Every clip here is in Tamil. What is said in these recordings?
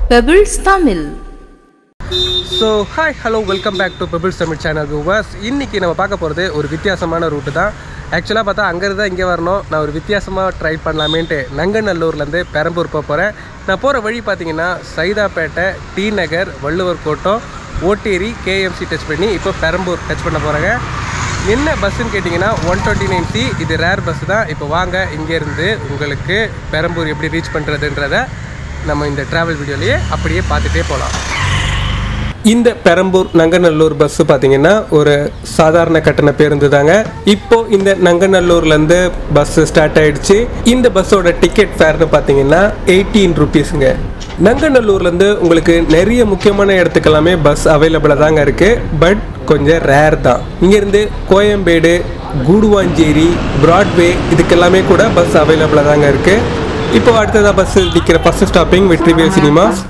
Pebbles Tamil so hi hello welcome back to Pebbles Tamil channel viewers இன்றைக்கி நம்ம பார்க்க போகிறது ஒரு வித்தியாசமான ரூட்டு தான் ஆக்சுவலாக பார்த்தா அங்கேருந்து தான் இங்கே வரணும் நான் ஒரு வித்தியாசமாக ட்ரை பண்ணலாமேன்ட்டு நங்கநல்லூர்லேருந்து பெரம்பூர் போக போகிறேன் நான் போகிற வழி பார்த்தீங்கன்னா சைதாப்பேட்டை டி நகர் வள்ளுவர் கோட்டம் ஓட்டேரி கேஎம்சி டச் பண்ணி இப்போ பெரம்பூர் டச் பண்ண போகிறேங்க என்ன பஸ்ஸுன்னு கேட்டிங்கன்னா ஒன் டுவெண்ட்டி நைன் சி இது ரேர் பஸ் தான் இப்போ வாங்க இங்கேருந்து உங்களுக்கு பெரம்பூர் எப்படி ரீச் பண்ணுறதுன்றத நம்ம இந்த ட்ராவல் வீடியோலேயே அப்படியே பார்த்துட்டே போகலாம் இந்த பெரம்பூர் நங்கநல்லூர் பஸ் பார்த்தீங்கன்னா ஒரு சாதாரண கட்டண பேருந்து தாங்க இப்போ இந்த நங்கநல்லூர்லேருந்து பஸ் ஸ்டார்ட் ஆயிடுச்சு இந்த பஸ்ஸோட டிக்கெட் ஃபேர்னு பார்த்தீங்கன்னா எயிட்டீன் ருபீஸுங்க நங்கநல்லூர்லேருந்து உங்களுக்கு நிறைய முக்கியமான இடத்துக்கெல்லாமே பஸ் அவைலபிளாக தாங்க இருக்குது பட் கொஞ்சம் ரேர் தான் இங்கேருந்து கோயம்பேடு கூடுவாஞ்சேரி பிராட்வே இதுக்கெல்லாமே கூட பஸ் அவைலபிளாக தாங்க இருக்குது இப்போ அடுத்ததாக பஸ் நிற்கிற ஃபஸ்ட் ஸ்டாப்பிங் வெற்றிவேல் சினிமாஸ்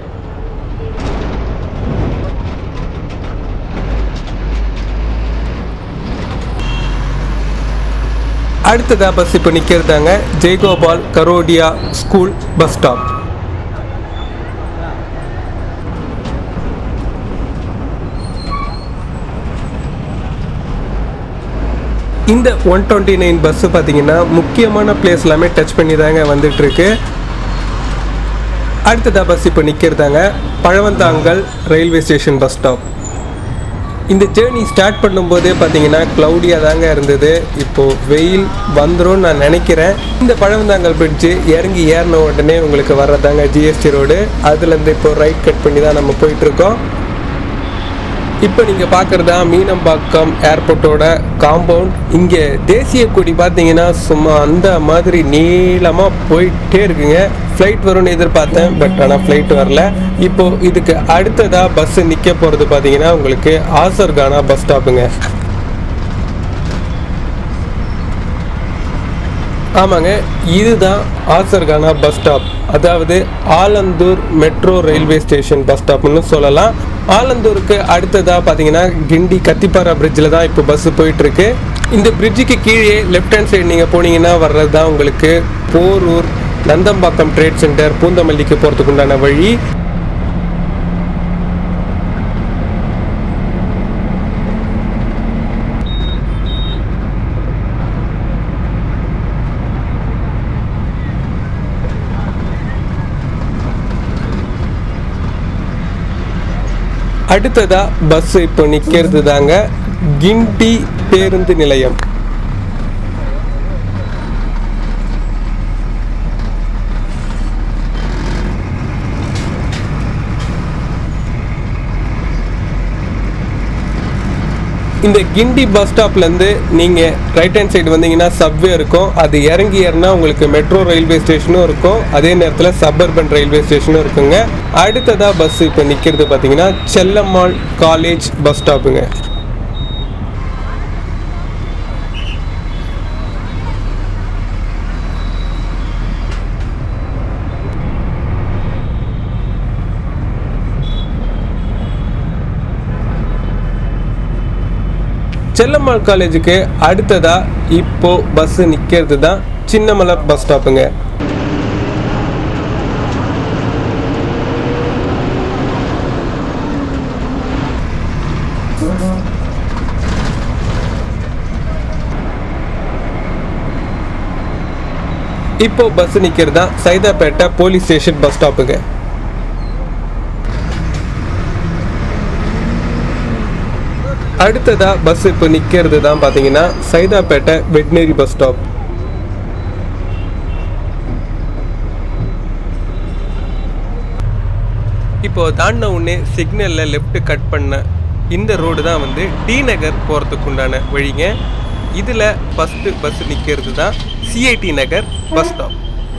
அடுத்ததா பஸ் இப்போ நிற்கிறதாங்க Jaigopal Garodia school bus stop இந்த ஒன் டுவெண்ட்டி நைன் பஸ்ஸு பார்த்தீங்கன்னா முக்கியமான பிளேஸ் எல்லாமே டச் பண்ணி தாங்க வந்துட்டு இருக்கு அடுத்ததா பஸ் இப்போ நிற்கிறதாங்க Pazhavanthangal railway station bus stop இந்த ஜேர்னி ஸ்டார்ட் பண்ணும்போதே பார்த்தீங்கன்னா க்ளவுடியாக தாங்க இருந்தது இப்போது வெயில் வந்துடும் நான் நினைக்கிறேன் இந்த பழவந்தாங்கல் பிரிட்ஜு இறங்கி ஏறின உடனே உங்களுக்கு வர்றதாங்க ஜிஎஸ்டி ரோடு அதுலேருந்து இப்போ ரைட் கட் பண்ணி தான் நம்ம போயிட்டுருக்கோம் இப்போ நீங்கள் பார்க்குறதா மீனம்பாக்கம் ஏர்போர்ட்டோட காம்பவுண்ட் இங்கே தேசிய கொடி பார்த்தீங்கன்னா சும்மா அந்த மாதிரி நீளமாக போயிட்டே இருக்குங்க ஃப்ளைட் வரும்னு எதிர்பார்த்தேன் பட் ஆனால் ஃப்ளைட் வரல இப்போ இதுக்கு அடுத்ததாக பஸ்ஸு நிற்க போகிறது பார்த்தீங்கன்னா உங்களுக்கு ஆசர்கானா பஸ் ஸ்டாப்புங்க ஆமாங்க இதுதான் ஆசர்கானா பஸ் ஸ்டாப் அதாவது Alandur metro railway station bus ஸ்டாப்னு சொல்லலாம் ஆலந்தூருக்கு அடுத்ததாக பார்த்தீங்கன்னா கிண்டி கத்திப்பாரா பிரிட்ஜில் தான் இப்போ பஸ்ஸு போயிட்டுருக்கு இந்த பிரிட்ஜுக்கு கீழே லெஃப்ட் ஹேண்ட் சைடு நீங்கள் போனீங்கன்னா வர்றது தான் உங்களுக்கு போரூர் நந்தம்பாக்கம் ட்ரேட் சென்டர் பூந்தமல்லிக்கு போகிறதுக்கு உண்டான வழி அடுத்ததா பஸ் இப்போ நிற்கிறது தாங்க கிண்டி பேருந்து நிலையம் இந்த கிண்டி பஸ் ஸ்டாப்லேருந்து நீங்கள் ரைட் ஹேண்ட் சைடு வந்தீங்கன்னா சப்வே இருக்கும் அது இறங்கி ஏறினா உங்களுக்கு மெட்ரோ ரயில்வே ஸ்டேஷனும் இருக்கும் அதே நேரத்தில் சப்பர்பன் ரயில்வே ஸ்டேஷனும் இருக்குங்க அடுத்ததாக பஸ் இப்போ நிற்கிறது பார்த்தீங்கன்னா செல்லம்மாள் காலேஜ் பஸ் ஸ்டாப்புங்க செல்லம்மாள் காலேஜுக்கு அடுத்ததா இப்போ பஸ் நிற்கிறது தான் சின்னமலை பஸ் ஸ்டாப்புங்க இப்போ பஸ் நிற்கிறது தான் சைதாப்பேட்டை போலீஸ் ஸ்டேஷன் பஸ் ஸ்டாப்புங்க அடுத்ததா பஸ் இப்போ நிற்கிறது தான் பார்த்தீங்கன்னா சைதாப்பேட்டை வெட்னரி பஸ் ஸ்டாப் இப்போ தாண்டின உடனே சிக்னலில் லெஃப்ட் கட் பண்ண இந்த ரோடு தான் வந்து டி நகர் போகிறதுக்கு உண்டான வழிங்க இதில் ஃபஸ்ட்டு பஸ் நிற்கிறது தான் CIT Nagar bus stop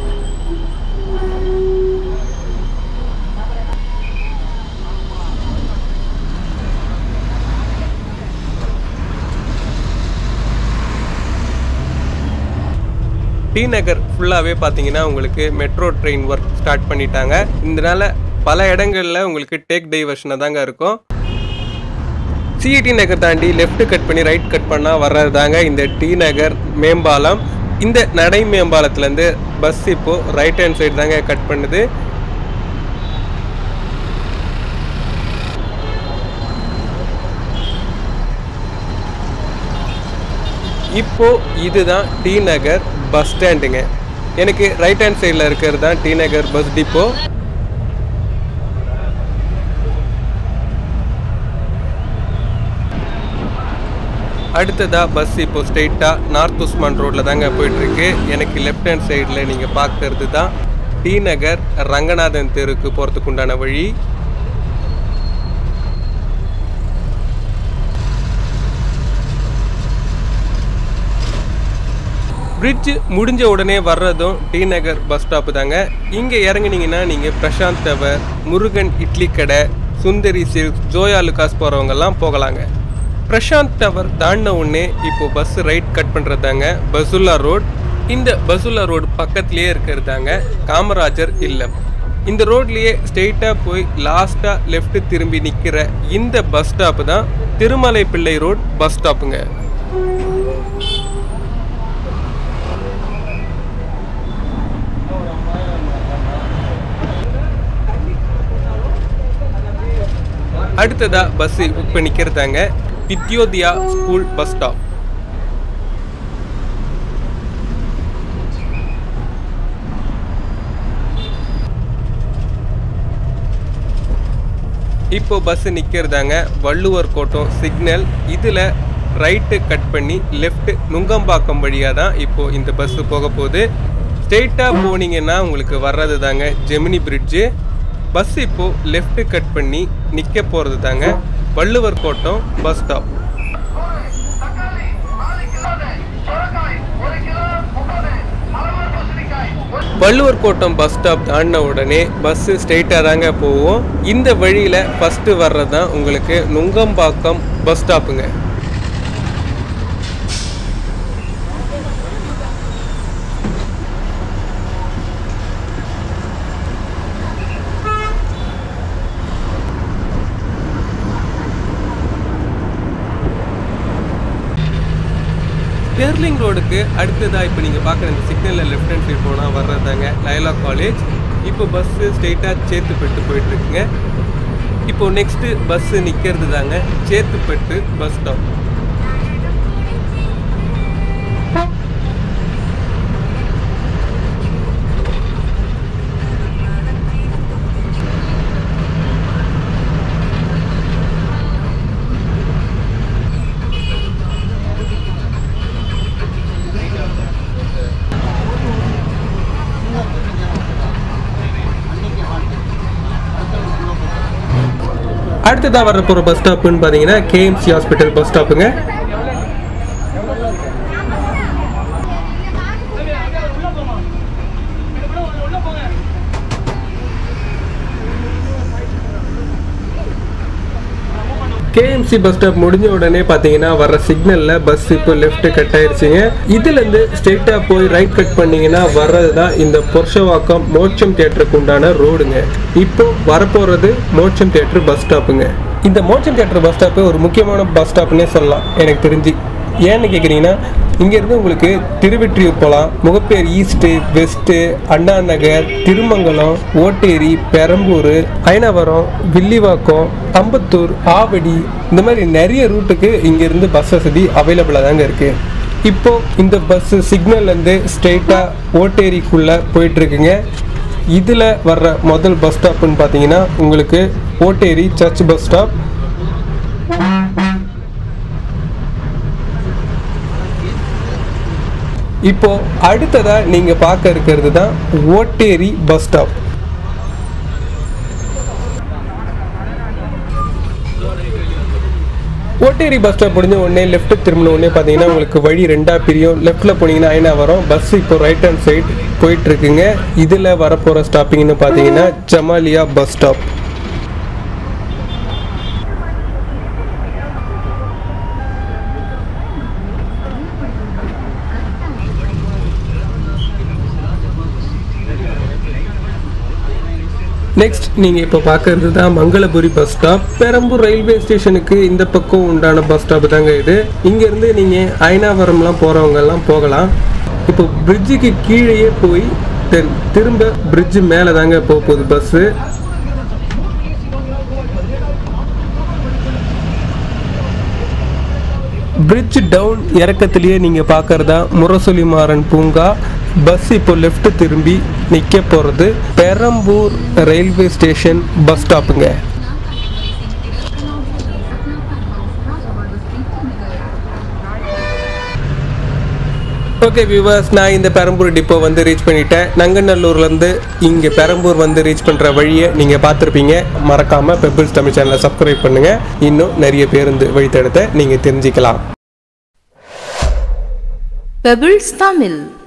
T Nagar ஃபுல்லாகவே பார்த்தீங்கன்னா உங்களுக்கு மெட்ரோ ட்ரெயின் ஒர்க் ஸ்டார்ட் பண்ணிட்டாங்க இதனால பல இடங்களில் உங்களுக்கு டேக் டைவர்ஷனாக தாங்க இருக்கும் சிஇடி நகர் தாண்டி லெஃப்ட் கட் பண்ணி ரைட் கட் பண்ணால் வர்றது தாங்க இந்த டி நகர் மேம்பாலம் இந்த நடை மேம்பாலத்துலேருந்து பஸ் இப்போது ரைட் ஹேண்ட் சைடு தாங்க கட் பண்ணுது இப்போ இதுதான் டி நகர் பஸ் ஸ்டாண்டுங்க எனக்கு ரைட் ஹேண்ட் சைடில் இருக்கிறது தான் டி நகர் பஸ் டிப்போ அடுத்ததாக பஸ் இப்போ ஸ்ட்ரெயிட்டாக நார்த் உஸ்மான் ரோட்டில் தாங்க போயிட்டுருக்கு எனக்கு லெஃப்ட் ஹேண்ட் சைடில் நீங்கள் பார்க்கறது தான் டி நகர் ரங்கநாதன் தெருக்கு போகிறதுக்கு உண்டான வழி பிரிட்ஜ் முடிஞ்ச உடனே வர்றதும் டி நகர் பஸ் ஸ்டாப்பு தாங்க இங்கே இறங்குனீங்கன்னா நீங்கள் பிரசாந்த் டவர் முருகன் இட்லி கடை சுந்தரி சில்க் ஜோயா லுகாஸ் போகிறவங்கெல்லாம் போகலாங்க பிரசாந்த் டவர் தாண்டின உடனே இப்போ பஸ் ரைட் கட் பண்ணுறது தாங்க பசுல்லா ரோட் இந்த பசுல்லா ரோடு பக்கத்துலேயே இருக்கிறது தாங்க காமராஜர் இல்லம் இந்த ரோட்லேயே ஸ்ட்ரெயிட்டாக போய் லாஸ்ட்டாக லெஃப்ட் திரும்பி நிற்கிற இந்த பஸ் ஸ்டாப்பு தான் திருமலை பிள்ளை ரோட் பஸ் ஸ்டாப்புங்க அடுத்ததா பஸ் இப்போ நிற்கிறதாங்க வித்யோதயா ஸ்கூல் பஸ் ஸ்டாப் இப்போ பஸ் நிற்கிறதாங்க வள்ளுவர் கோட்டம் சிக்னல் இதில் ரைட்டு கட் பண்ணி லெஃப்ட் நுங்கம்பாக்கம் வழியாக தான் இப்போ இந்த பஸ் போக போகுது ஸ்ட்ரெயிட்டாக போனீங்கன்னா உங்களுக்கு வர்றது தாங்க ஜெமினி பிரிட்ஜு பஸ் இப்போ லெஃப்ட் கட் பண்ணி நிற்க போகிறது தாங்க வள்ளுவர் கோட்டம் பஸ் ஸ்டாப் வள்ளுவர் கோட்டம் பஸ் ஸ்டாப் தாண்டின உடனே பஸ் ஸ்ட்ரெயிட்டாக தாங்க போவோம் இந்த வழியில் ஃபஸ்ட்டு வர்றது தான் உங்களுக்கு நுங்கம்பாக்கம் பஸ் ஸ்டாப்புங்க ஸ்டெர்லிங் ரோடுக்கு அடுத்ததாக இப்போ நீங்கள் பார்க்குற இந்த சிக்னலில் லெஃப்ட் ஹேண்ட் சைட் போனால் வர்றதாங்க லைலா காலேஜ் இப்போ பஸ்ஸு ஸ்ட்ரெயிட்டாக சேத்துப்பட்டு போயிட்டுருக்குங்க இப்போ நெக்ஸ்ட்டு பஸ்ஸு நிற்கிறது தாங்க சேத்துப்பட்டு பஸ் ஸ்டாப் அடுத்ததாக வர போகிற பஸ் ஸ்டாப்புன்னு பார்த்தீங்கன்னா கேஎம்சி ஹாஸ்பிட்டல் பஸ் ஸ்டாப்புங்க கேஎம்சி பஸ் ஸ்டாப் முடிஞ்ச உடனே பார்த்தீங்கன்னா வர சிக்னலில் பஸ் இப்போ லெஃப்ட் கட் ஆயிருச்சுங்க இதுலேருந்து ஸ்ட்ரெயிட்டாக போய் ரைட் கட் பண்ணீங்கன்னா வர்றது தான் இந்த பொர்ஷவாக்கம் மோட்சம் தியேட்டருக்கு உண்டான ரோடுங்க இப்போ வரப்போகிறது மோட்சம் தியேட்டர் பஸ் ஸ்டாப்புங்க இந்த மோட்சம் தியேட்டர் பஸ் ஸ்டாப்பு ஒரு முக்கியமான பஸ் ஸ்டாப்னே சொல்லலாம் எனக்கு தெரிஞ்சு ஏன்னு கேட்குறீங்கன்னா இங்கேருந்து உங்களுக்கு திருவெற்றியூர் போகலாம் முகப்பேர் ஈஸ்ட்டு வெஸ்ட்டு அண்ணா நகர் திருமங்கலம் ஓட்டேரி பெரம்பூர் அயனாவரம் வில்லிவாக்கம் அம்பத்தூர் ஆவடி இந்த மாதிரி நிறைய ரூட்டுக்கு இங்கேருந்து பஸ் வசதி அவைலபிளாக தாங்க இருக்குது இப்போ இந்த பஸ்ஸு சிக்னல்லேருந்து ஸ்ட்ரெயிட்டாக ஓட்டேரிக்குள்ளே போயிட்டுருக்குங்க இதில் வர்ற முதல் பஸ் ஸ்டாப்புன்னு பார்த்தீங்கன்னா உங்களுக்கு ஓட்டேரி சர்ச் பஸ் ஸ்டாப் இப்போ அடுத்ததா நீங்க பார்க்க இருக்கிறது தான் Otteri bus stop Otteri bus stop முடிஞ்ச உடனே லெஃப்ட் திரும்பின உடனே பார்த்தீங்கன்னா உங்களுக்கு வழி ரெண்டா பிரியும் லெஃப்ட்டில் போனீங்கன்னா ஐநா வரும் பஸ் இப்போ ரைட் ஹேண்ட் சைடு போயிட்டு இருக்குங்க இதில் வரப்போகிற ஸ்டாப்பிங்னு பார்த்தீங்கன்னா ஜமாலியா பஸ் ஸ்டாப் நெக்ஸ்ட் நீங்கள் இப்போ பார்க்கறது தான் Mangalapuri bus stop Perambur railway ஸ்டேஷனுக்கு இந்த பக்கம் உண்டான பஸ் ஸ்டாப் தாங்க இது இங்கேருந்து நீங்கள் அயனாவரம்லாம் போகிறவங்கெல்லாம் போகலாம் இப்போ பிரிட்ஜுக்கு கீழேயே போய் தென் திரும்ப பிரிட்ஜு மேலே தாங்க போக போகுது பஸ்ஸு பிரிட்ஜ் டவுன் இறக்கத்திலேயே நீங்கள் பார்க்குறதா முரசொலி மாறன் பூங்கா பஸ் இப்போ லெஃப்ட் திரும்பி நிற்க போகிறது பெரம்பூர் ரயில்வே ஸ்டேஷன் பஸ் ஸ்டாப்புங்க ஓகே வியூவர்ஸ் நான் இந்த பெரம்பூர் டிப்போ வந்து ரீச் பண்ணிட்டேன் நங்கநல்லூர்லேருந்து இங்கே பெரம்பூர் வந்து ரீச் பண்ணுற வழியை நீங்கள் பார்த்துருப்பீங்க மறக்காமல் பெபிள்ஸ் தமிழ் சேனலை சப்ஸ்கிரைப் பண்ணுங்கள் இன்னும் நிறைய பேருந்து வழித்தடத்தை நீங்கள் தெரிஞ்சுக்கலாம் Pebbles Tamil